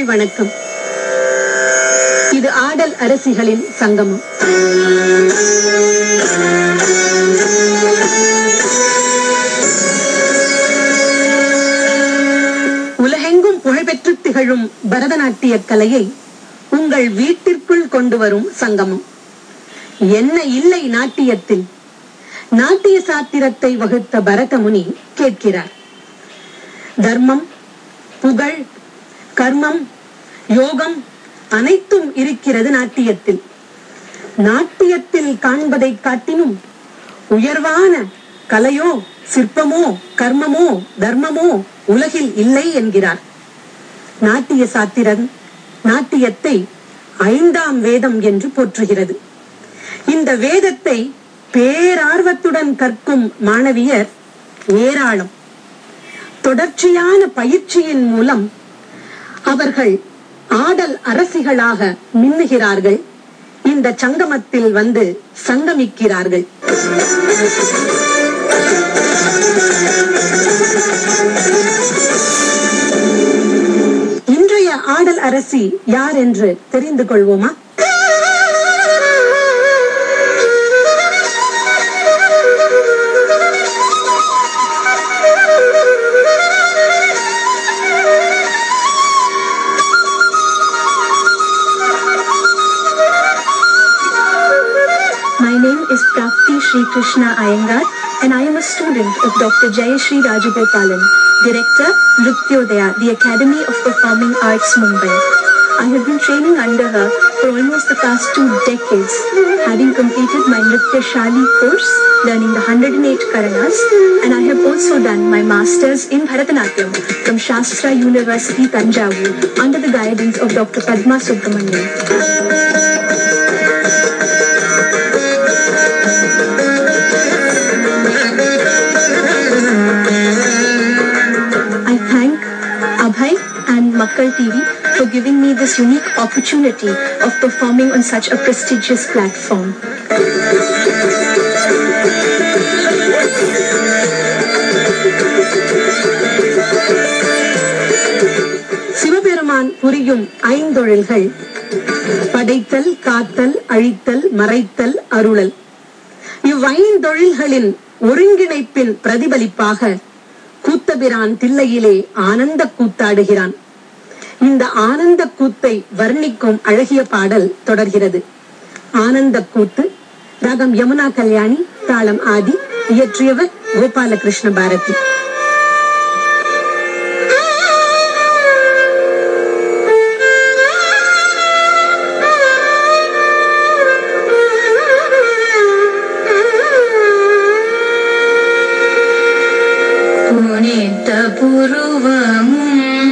வணக்கம் இது ஆடல் அரசிகளின் சங்கமம் உலகெங்கும் புகழ்பெற்று திகழும் பரதநாட்டிய கலையை உங்கள் வீட்டிற்குள் கொண்டு வரும் சங்கமம் என்ன இல்லை நாட்டியத்தில் நாட்டிய சாத்திரத்தை வகுத்த பரதமுனி கேட்கிறார் தர்மம் புகழ் கர்மம் யோகம் அனைத்தும் இருக்கிறது நாட்டியத்தில் நாட்டியத்தில் காண்பதை காட்டினும் உயர்வான கலையோ சிற்பமோ கர்மமோ தர்மமோ உலகில் இல்லை என்கிறார் நாட்டிய சாத்திரன் நாட்டியத்தை ஐந்தாம் வேதம் என்று போற்றுகிறது இந்த வேதத்தை பேரார்வத்துடன் கற்கும் மாணவியர் ஏராளம் தொடர்ச்சியான பயிற்சியின் மூலம் அவர்கள் ஆடல் அரசிகளாக மின்னுகிறார்கள் இந்த சங்கமத்தில் வந்து சங்கமிக்கிறார்கள் இன்றைய ஆடல் அரசி யார் என்று தெரிந்து கொள்வோமா My name is Prapti Sri Krishna Iyengar and I am a student of Dr. Jayashree Rajagopalan, Director, Nrityodaya, the Academy of Performing Arts, Mumbai. I have been training under her for almost the past two decades, having completed my Nritya Shali course, learning the 108 Karanas, and I have also done my Masters in Bharatanatyam from Shastra University, Tanjavur, under the guidance of Dr. Padma Subramanian. I thank Abhay and Makkal TV for giving me this unique opportunity of performing on such a prestigious platform. Sivaperuman புரியும் ஐந்தொழில்கள் படைத்தல் காத்தல் அழித்தல் மறைத்தல் அருளல் இவ்வைந்தொழில்களின் ஒருங்கிணைப்பின் பிரதிபலிப்பாக கூத்தபிரான் தில்லையிலே ஆனந்த கூத்தாடுகிறான் இந்த ஆனந்த கூத்தை வர்ணிக்கும் அழகிய பாடல் தொடர்கிறது ஆனந்த கூத்து ராகம் யமுனா கல்யாணி தாளம் ஆதி இயற்றியவர் கோபாலகிருஷ்ண பாரதி புனித புருவமும்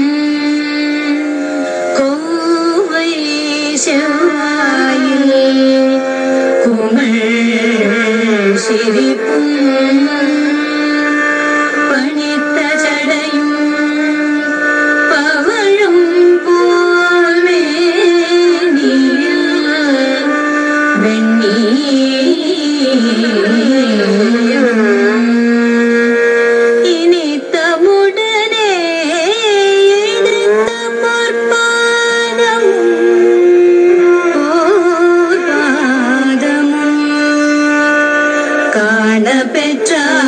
கோவை செவ்வாயில் குமிழ் சிரிப்பும் பணித்த ஜடையும் பவழும் போல் மேனியில் வெண்ணீர் இனித்தமுடனே எதிர்த்த பொற்பாதம் போர்பாதமும் காண பெற்றார்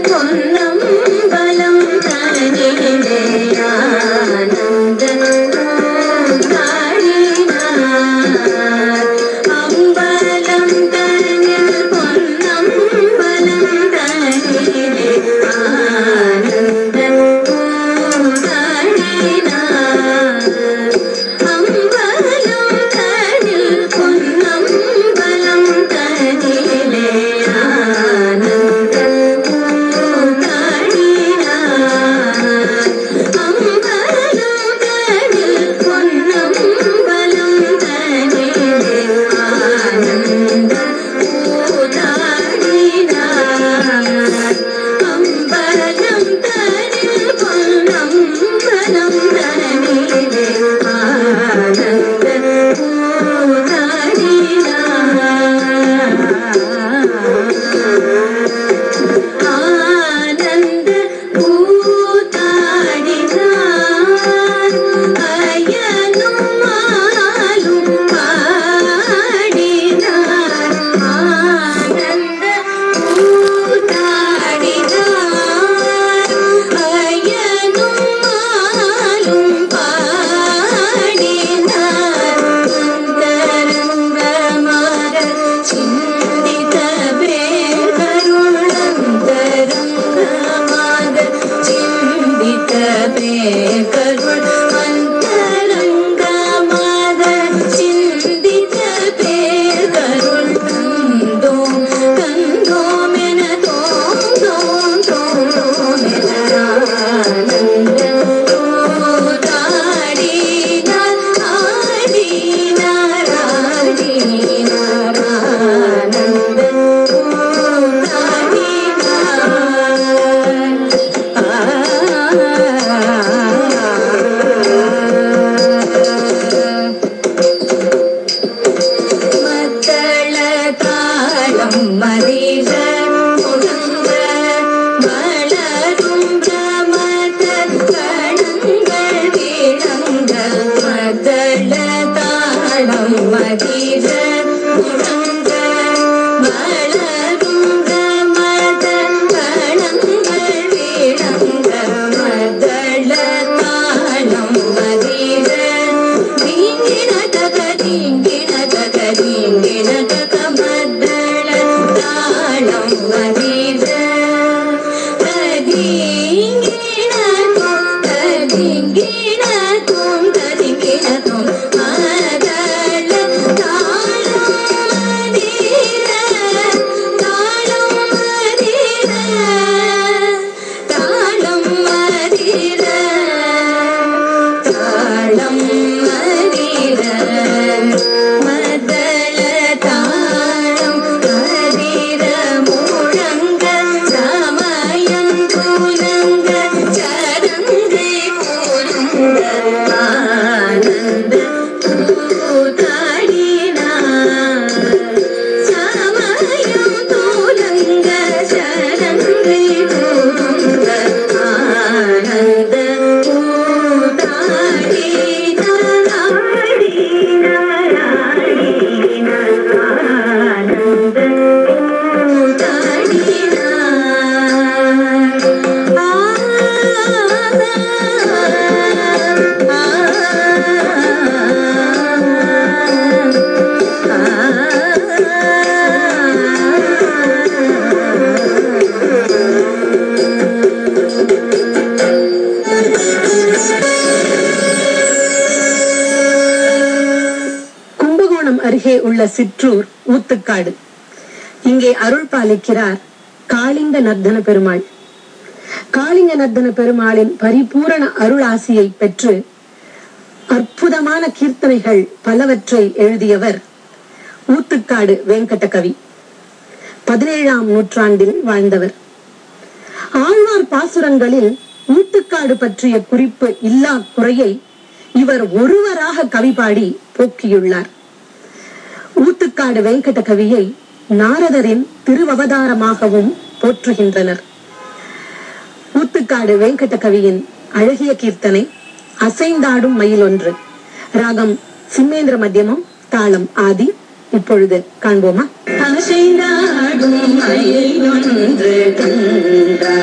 பொன்னம்பலம் தனிலே ஆனந்த தாழினார் அம்பலம் தனில் பொன்னம்பலம் தனிலே ஆனந்த தாழினார் அம்பலம் தனில் பொன்னம்பலம் தனிலே ஆனந்த தாழினார் அம்பலம் தனில் பொன்னம்பலம் தனிலே ஆனந்த தாழினார் அம்பலம் தனில் பொன்னம்பலம் தனிலே ஆனந்த தாழினார் ஆனந்த பூதாடினார் அயனும் மாலும் பாடினார் ஆனந்த பூதாடினார் அயனும் மாலும் பாடினார் அந்தரங்கமாக சிந்தித்த பேருளந்தரங்கமாக சிந்தித்த பேருள் அந்தரங்கமாக சிந்தித்த பேருள் தந்தோம் தந்தோம் என தோந்தோம் தோந்தோம் என ஆனந்த தோதாடினார் ஆடினார் ஆடினார் ஆனந்த தோதாடினார் மத்தள தாளம் மதிர முழங்க மலரும் பிரமத கணங்கள் விளங்க மத்தள தாளம் மதிர முழங்க மலரும் பிரமத கணங்கள் விளங்க மத்தள தாளம் மதிர தீங்கின தக தீங்கின தக தீங்கின தக மத்தள தாளம் மதிர ததீங்கின தோம் ததீங்கின தோம் ததீங்கின தோம் மதள தாளம் மதிர தாளம் மதிர தாளம் மதிர தாளம் மதிர மதள தாளம் மதிர முழங்க சமயம் கூலங்க சரங்கை கூலுங்க ஆனந்த கூத்தாடினார் சமயம் தூலங்க சரங்கை கூலுங்க ஆனந்த கும்பகோணம் அருகே உள்ள சிற்றூர் ஊத்துக்காடு இங்கே அருள் பாலிக்கிறார் காளிங்க நர்தன பெருமாள் காளிங்க நர்தன பெருமாளின் பரிபூரண அருள் ஆசியை பெற்று அற்புதமான கீர்த்தனைகள் பலவற்றை எழுதியவர் ஊத்துக்காடு வெங்கடகவி பதினேழாம் நூற்றாண்டில் வாழ்ந்தவர் ஆழ்வார் பாசுரங்களில் ஊத்துக்காடு பற்றிய குறிப்பு இல்லா குறையை இவர் ஒருவராக கவி பாடி போக்கியுள்ளார் ஊத்துக்காடு வெங்கட கவியை நாரதரின் திருவவதாரமாகவும் போற்றுகின்றனர் ஊத்துக்காடு வெங்கட கவியின் அழகிய கீர்த்தனை அசைந்தாடும் மயில் ஒன்று ராகம் சிம்மேந்திர மத்தியமம் தாளம் ஆதி இப்பொழுது காண்போமா அசைந்தாடும் மயில் ஒன்று கண்டார்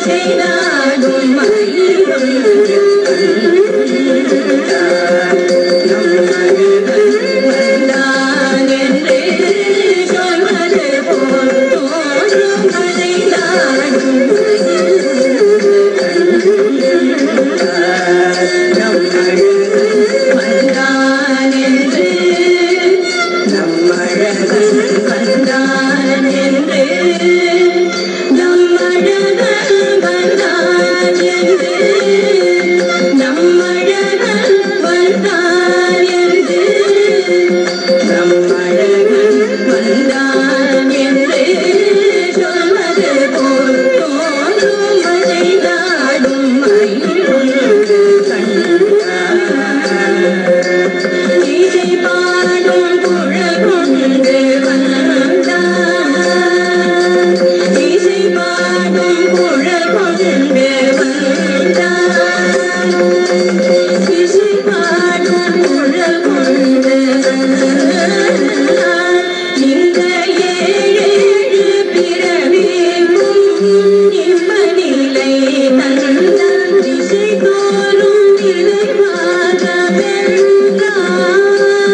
செய்தாடும் மயிலொன்று வந்தான் என்று சொல்வது போல் தோன்றும் அலைந்தாடும் வந்தான் என்று நம்மழகன் வந்தான் என்று நம்மழகன் வந்தான் என்று நம்மழகன் வந்தான் என்று நம்மழகன் வந்தான் என்று சொல்வது போல் தோன்றும் மலை நாடும் மயிலொன்று கண்டான் இசை பாடும் குழல் கொண்டு வந்தான் இசை பாடும் குழல் கொண்டு வந்தான் இசை பாடும் குழல் கொண்டு வந்தான் இந்த ஏழு பிறவிக்கும் நிம்மதிலை தந்தான் திசை தோறும் நிறைவாக வென்றான்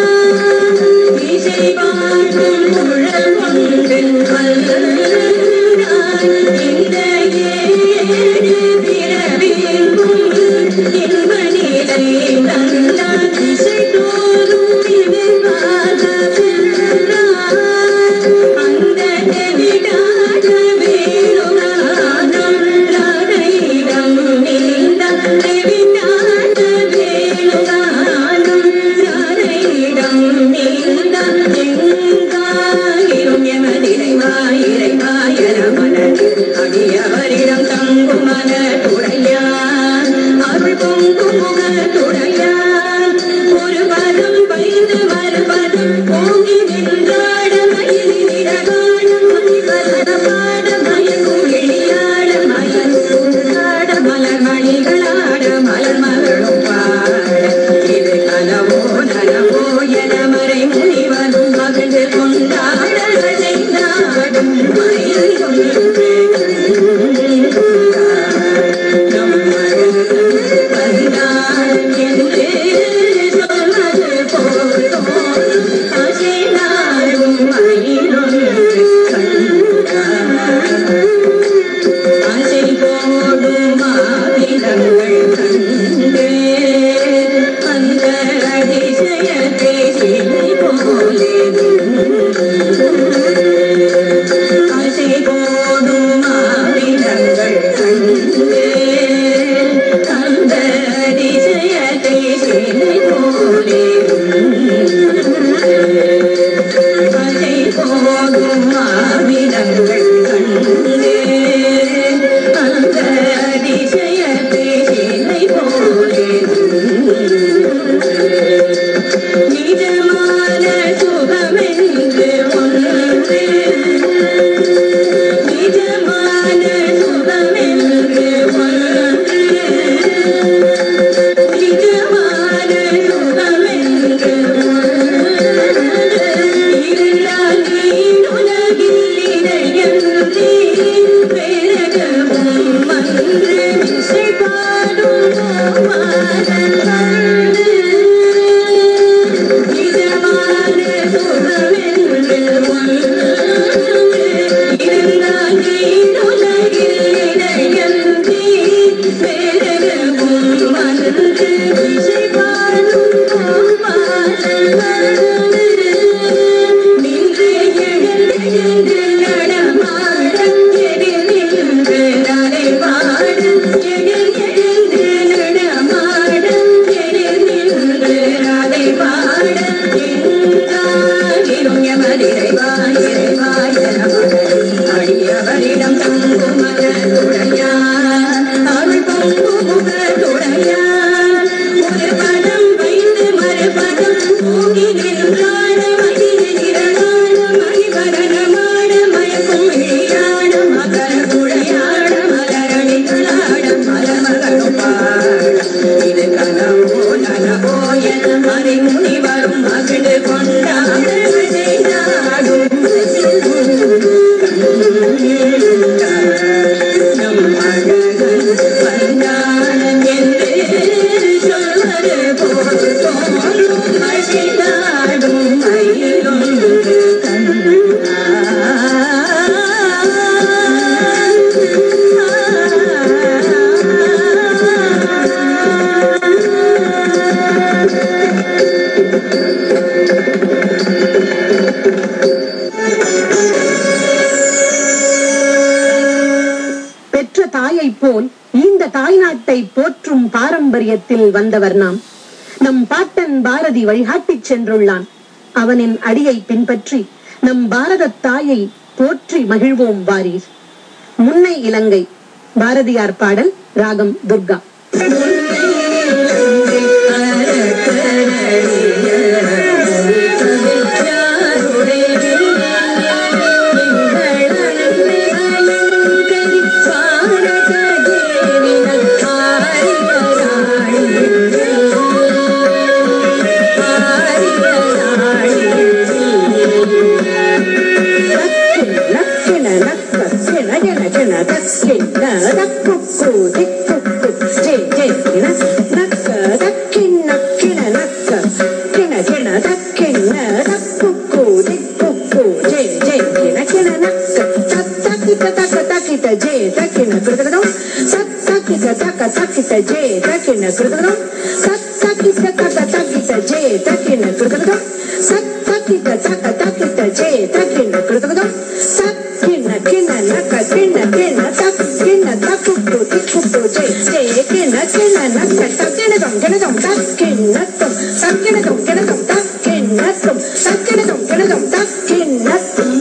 இசை பாடும் குழல் கொண்டு வந்தான் இந்த ஏழு பிறவிக்கும் நிம்மதிலை தந்தான் திசை தோறும் நிறைவாக வென்றான் அந்த தெவிடாத வேணுகானம் ராதையிடம் நீந்த தெவிடாத வேணுகானம் ராதையிடம் நீந்த எங்காயிரும் எமதிரைவாயிரைவாயர மனதில் அடியவரிடம் தங்கும் மனதுடையான் அருள் பொங்கும் முகத்துடையான் ஒரு பதம் பைந்து மறுபதம் ஓங்கி நின்றாட மயிலின் இடகாட மதிவதன பாட மயங்கும் எளியாட மலர் சூடாட மலர் மணிகளாட மலர் மகளும் பாட இது கனவோ நனவோ என மறை முனிவரும் மகிழ்ந்து கொண்டாட செய்தாடும் மயில் கொண்டு வந்தான் இந்த தாய்நாட்டை போற்றும் பாரம்பரியத்தில் வந்தவர் நாம் நம் பாட்டன் பாரதி வழிகாட்டிச் சென்றுள்ளான் அவனின் அடியை பின்பற்றி நம் பாரத தாயை போற்றி மகிழ்வோம் வாரீர் முன்னை இலங்கை பாரதியார் பாடல் ராகம் துர்கா நக்கின நக்க கிண கிண கிண தக்கின தக்குக்கு திக்குக்கு ஜே ஜே கிண நக்க தக்கின் நக்கின நக்க கிண கிண தக்கின தக்குக்கு திக்குக்கு ஜே ஜே கிண கிண நக்க தத்தக்கிட்ட தக்க தக்கிட்ட ஜே தக்கின கிருதகம் சத்தக்கிட்ட தக்க தக்கிட்ட ஜே தக்கின கிருதகம் சத்தக்கிட்ட தக்க தக்கிட்ட ஜே தக்கின கிருதகம் சத்தக்கிட்ட தக்க தக்கிட்ட ஜே தக்கின கிருதகம் சக்கின கிண நக்க கிண கிண தக்கின தக்குக்கு திக்குக்கு ஜே ஜே கிண கிண நக்க தக்கினதம் கிணதம் தக்கினத்தம் தக்கினதம் கிணதம் தக்கினத்தம் தக்கினதம் கிணதம் தக்கினத்தம்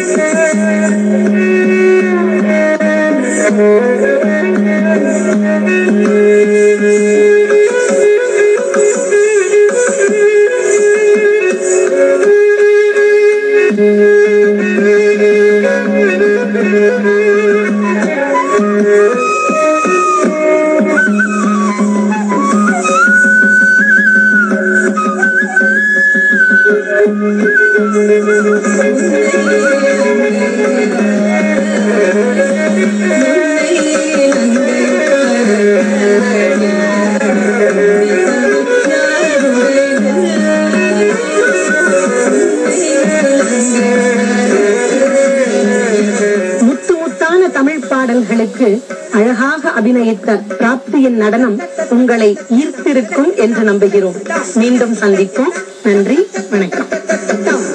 முத்து முத்தான தமிழ் பாடல்களுக்கு அழகாக அபிநயித்த பிராப்தியின் நடனம் உங்களை ஈர்த்திருக்கும் என்று நம்புகிறோம் மீண்டும் சந்திப்போம் நன்றி வணக்கம்